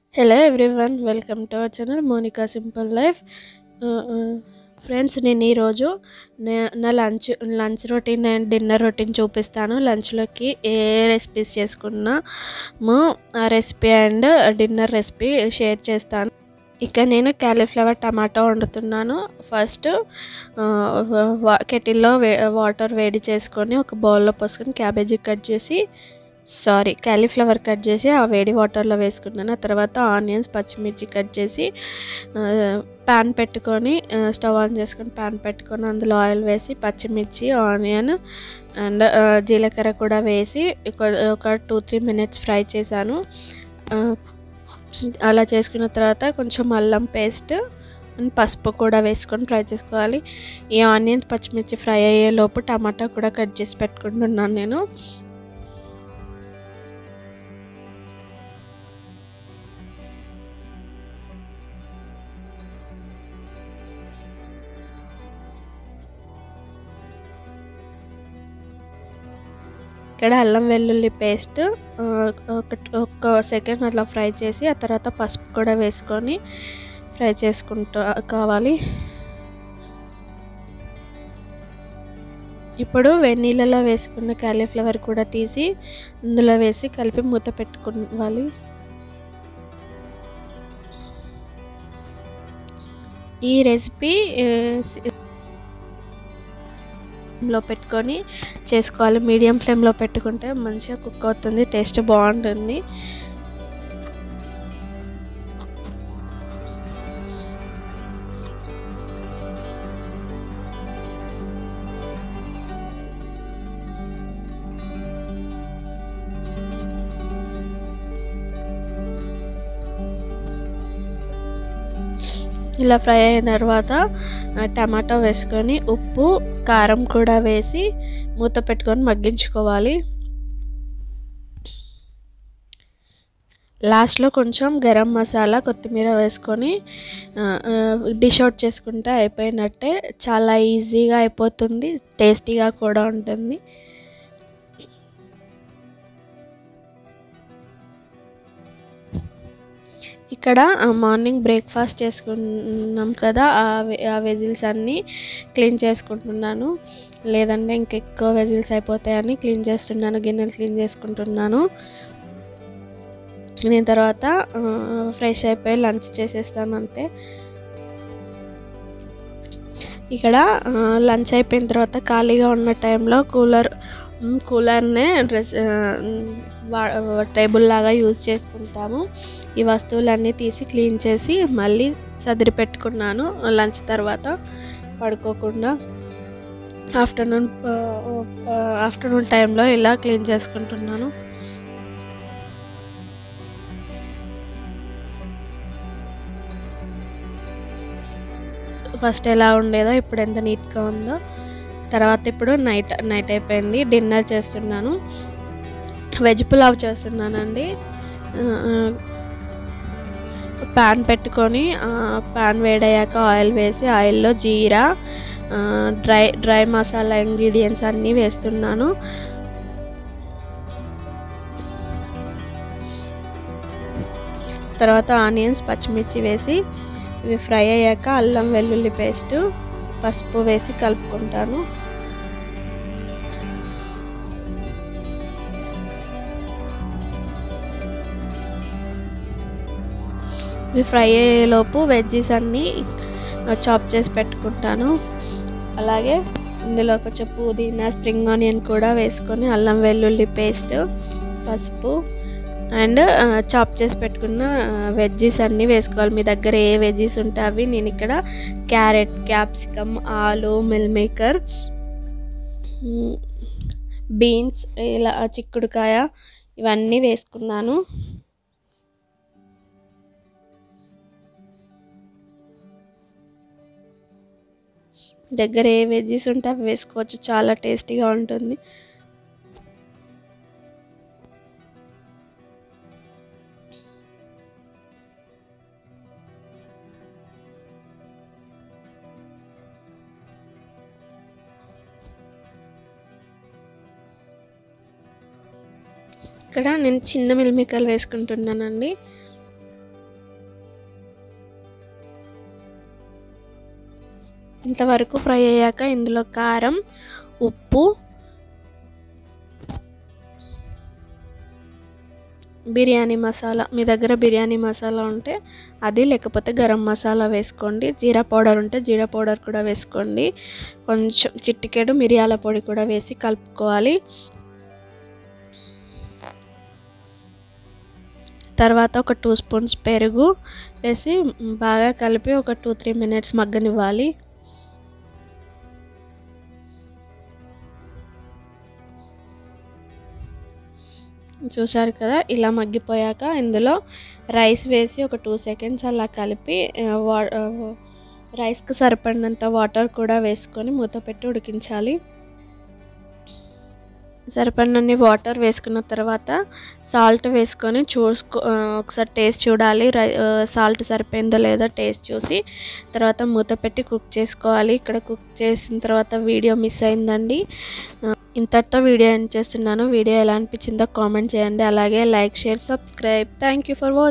hello everyone welcome to our channel Monika simple life friends నేను ఈరోజు నే- నా lunch lunch routine and dinner routine చూపిస్తాను లంచ్లోకి ఏ రెసిపీస్ చేసుకున్నామో ఆ recipe and dinner recipe share చేస్తాను ఇక నేను క్యాలీఫ్లవర్ టమాటో వండుతున్నాను ఫస్ట్ కెటిల్లో వే వాటర్ వేడి చేసుకొని ఒక బౌల్లో పోసుకొని క్యాబేజీ కట్ చేసి సారీ క్యాలీఫ్లవర్ కట్ చేసి ఆ వేడి వాటర్లో వేసుకున్నాను ఆ తర్వాత ఆనియన్స్ పచ్చిమిర్చి కట్ చేసి ప్యాన్ పెట్టుకొని స్టవ్ ఆన్ చేసుకొని ప్యాన్ పెట్టుకొని అందులో ఆయిల్ వేసి పచ్చిమిర్చి ఆనియన్ అండ్ జీలకర్ర కూడా వేసి ఒక- ఒక టూ త్రీ మినిట్స్ ఫ్రై చేశాను ఆ, అలా చేసుకున్న తర్వాత కొంచెం అల్లం పేస్ట్ అండ్ పసుపు కూడా వేసుకొని ఫ్రై చేసుకోవాలి ఈ ఆనియన్స్ పచ్చిమిర్చి ఫ్రై అయ్యే లోపు టమాటా కూడా కట్ చేసి పెట్టుకుంటున్నాను నేను ఇక్కడ అల్లం వెల్లుల్లి పేస్ట్ ఒక ఒక్క సెకండ్ అట్లా ఫ్రై చేసి ఆ తర్వాత పసుపు కూడా వేసుకొని ఫ్రై చేసుకుంటూ కావాలి ఇప్పుడు వెన్నీళ్ళలో వేసుకున్న క్యాలీఫ్లవర్ కూడా తీసి అందులో వేసి కలిపి మూత పెట్టుకోవాలి ఈ రెసిపీ లో పెట్టుకొని చేసుకోవాలి మీడియం ఫ్లేమ్లో పెట్టుకుంటే మంచిగా కుక్ అవుతుంది టేస్ట్ బాగుంటుంది ఇలా ఫ్రై అయిన తర్వాత ఆ, టమాటో వేసుకొని ఉప్పు కారం కూడా వేసి మూత పెట్టుకొని మగ్గించుకోవాలి లాస్ట్లో కొంచెం గరం మసాలా కొత్తిమీర వేసుకొని డిష్ అవుట్ చేసుకుంటే అయిపోయినట్టే చాలా ఈజీగా అయిపోతుంది టేస్టీగా కూడా ఉంటుంది ఇక్కడ మార్నింగ్ బ్రేక్ఫాస్ట్ చేసుకున్నాం కదా ఆ వె- ఆ వెజిల్స్ అన్నీ క్లీన్ చేసుకుంటున్నాను లేదంటే ఇంకెక్కువ వెజిల్స్ అయిపోతాయని క్లీన్ చేస్తున్నాను గిన్నెలు క్లీన్ చేసుకుంటున్నాను నేను తర్వాత ఫ్రెష్ అయిపోయి లంచ్ చేసేస్తాను అంతే ఇక్కడ లంచ్ అయిపోయిన తర్వాత ఖాళీగా ఉన్న టైంలో కూలర్ కూలర్నే డ్రెస్ టేబుల్ లాగా యూజ్ చేసుకుంటాము ఈ వస్తువులన్నీ తీసి క్లీన్ చేసి మళ్ళీ సదిరి పెట్టుకున్నాను లంచ్ తర్వాత పడుకోకుండా ఆఫ్టర్నూన్ ఆఫ్టర్నూన్ టైంలో ఇలా క్లీన్ చేసుకుంటున్నాను ఫస్ట్ ఎలా ఉండేదో ఇప్పుడు ఎంత నీట్గా ఉందో తర్వాత ఇప్పుడు నైట్ నైట్ అయిపోయింది డిన్నర్ చేస్తున్నాను వెజ్ పులావ్ చేస్తున్నానండి ప్యాన్ పెట్టుకొని ప్యాన్ వేడయ్యాక ఆయిల్ వేసి ఆయిల్లో జీరా ఆ, డ్రై డ్రై మసాలా ఇంగ్రీడియంట్స్ అన్నీ వేస్తున్నాను తర్వాత ఆనియన్స్ పచ్చిమిర్చి వేసి ఇవి ఫ్రై అయ్యాక అల్లం వెల్లుల్లి పేస్ట్ పసుపు వేసి కలుపుకుంటాను ఇవి ఫ్రై అయ్యేలోపు వెజ్జీస్ అన్నీ చాప్ చేసి పెట్టుకుంటాను అలాగే ఇందులో కొంచెం పుదీనా స్ప్రింగ్ ఆనియన్ కూడా వేసుకొని అల్లం వెల్లుల్లి పేస్ట్ పసుపు అండ్ చాప్ చేసి పెట్టుకున్న వెజ్జీస్ అన్నీ వేసుకోవాలి మీ దగ్గర ఏ వెజ్జీస్ ఉంటే అవి నేను ఇక్కడ క్యారెట్ క్యాప్సికమ్ ఆలు మిల్ మేకర్ బీన్స్ ఇలా చిక్కుడుకాయ ఇవన్నీ వేసుకున్నాను దగ్గర ఏ వెజ్జీస్ ఉంటే అవి వేసుకోవచ్చు చాలా టేస్టీగా ఉంటుంది ఇక్కడ నేను చిన్న మిల్మికలు వేసుకుంటున్నానండి ఇంతవరకు ఫ్రై అయ్యాక ఇందులో కారం ఉప్పు బిర్యానీ మసాలా మీ దగ్గర బిర్యానీ మసాలా ఉంటే అది లేకపోతే గరం మసాలా వేసుకోండి జీరా పౌడర్ ఉంటే జీరా పౌడర్ కూడా వేసుకోండి కొంచెం చిటికెడు మిరియాల పొడి కూడా వేసి కలుపుకోవాలి తర్వాత ఒక టూ స్పూన్స్ పెరుగు వేసి బాగా కలిపి ఒక టూ త్రీ మినిట్స్ మగ్గనివ్వాలి చూసారు కదా ఇలా మగ్గిపోయాక ఇందులో రైస్ వేసి ఒక టూ సెకండ్స్ అలా కలిపి వా రైస్కి సరిపడినంత వాటర్ కూడా వేసుకొని మూత పెట్టి ఉడికించాలి సరిపడినన్ని వాటర్ వేసుకున్న తర్వాత సాల్ట్ వేసుకొని చూసుకో ఒకసారి టేస్ట్ చూడాలి రై సాల్ట్ సరిపోయిందో లేదో టేస్ట్ చూసి తర్వాత మూత పెట్టి కుక్ చేసుకోవాలి ఇక్కడ కుక్ చేసిన తర్వాత వీడియో మిస్ అయిందండి ఇంతటితో వీడియో ఎండ్ చేస్తున్నాను వీడియో ఎలా అనిపించిందో కామెంట్ చేయండి అలాగే like share subscribe thank you for watching